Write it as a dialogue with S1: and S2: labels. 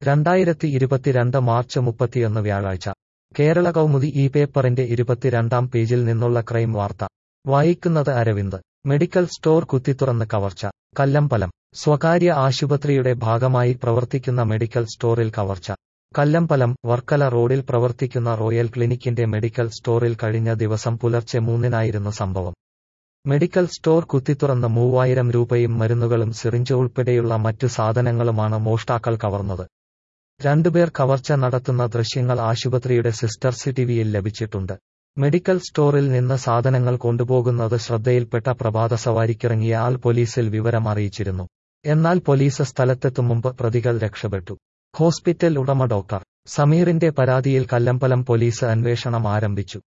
S1: രണ്ടായിരത്തി ഇരുപത്തിരണ്ട് മാർച്ച് മുപ്പത്തിയൊന്ന് വ്യാഴാഴ്ച കേരള കൗമുദി ഈ പേപ്പറിന്റെ ഇരുപത്തിരണ്ടാം പേജിൽ നിന്നുള്ള ക്രൈം വാർത്ത വായിക്കുന്നത് അരവിന്ദ് മെഡിക്കൽ സ്റ്റോർ കുത്തിത്തുറന്ന് കവർച്ച കല്ലമ്പലം സ്വകാര്യ ആശുപത്രിയുടെ ഭാഗമായി പ്രവർത്തിക്കുന്ന മെഡിക്കൽ സ്റ്റോറിൽ കവർച്ച കല്ലമ്പലം വർക്കല റോഡിൽ പ്രവർത്തിക്കുന്ന റോയൽ ക്ലിനിക്കിന്റെ മെഡിക്കൽ സ്റ്റോറിൽ കഴിഞ്ഞ ദിവസം പുലർച്ചെ മൂന്നിനായിരുന്നു സംഭവം മെഡിക്കൽ സ്റ്റോർ കുത്തിത്തുറന്ന് മൂവായിരം രൂപയും മരുന്നുകളും സിറിഞ്ച് ഉൾപ്പെടെയുള്ള മറ്റു സാധനങ്ങളുമാണ് മോഷ്ടാക്കൾ കവർന്നത് രണ്ടുപേർ കവർച്ച നടത്തുന്ന ദൃശ്യങ്ങൾ ആശുപത്രിയുടെ സിസ്റ്റർ സിറ്റിവിയിൽ ലഭിച്ചിട്ടുണ്ട് മെഡിക്കൽ സ്റ്റോറിൽ നിന്ന് സാധനങ്ങൾ കൊണ്ടുപോകുന്നത് ശ്രദ്ധയിൽപ്പെട്ട പ്രഭാത സവാരിക്കിറങ്ങിയ ആൾ പോലീസിൽ വിവരം അറിയിച്ചിരുന്നു എന്നാൽ പോലീസ് സ്ഥലത്തെത്തും മുമ്പ് പ്രതികൾ രക്ഷപ്പെട്ടു ഹോസ്പിറ്റൽ ഉടമ ഡോക്ടർ സമീറിന്റെ പരാതിയിൽ കല്ലമ്പലം പോലീസ് അന്വേഷണം ആരംഭിച്ചു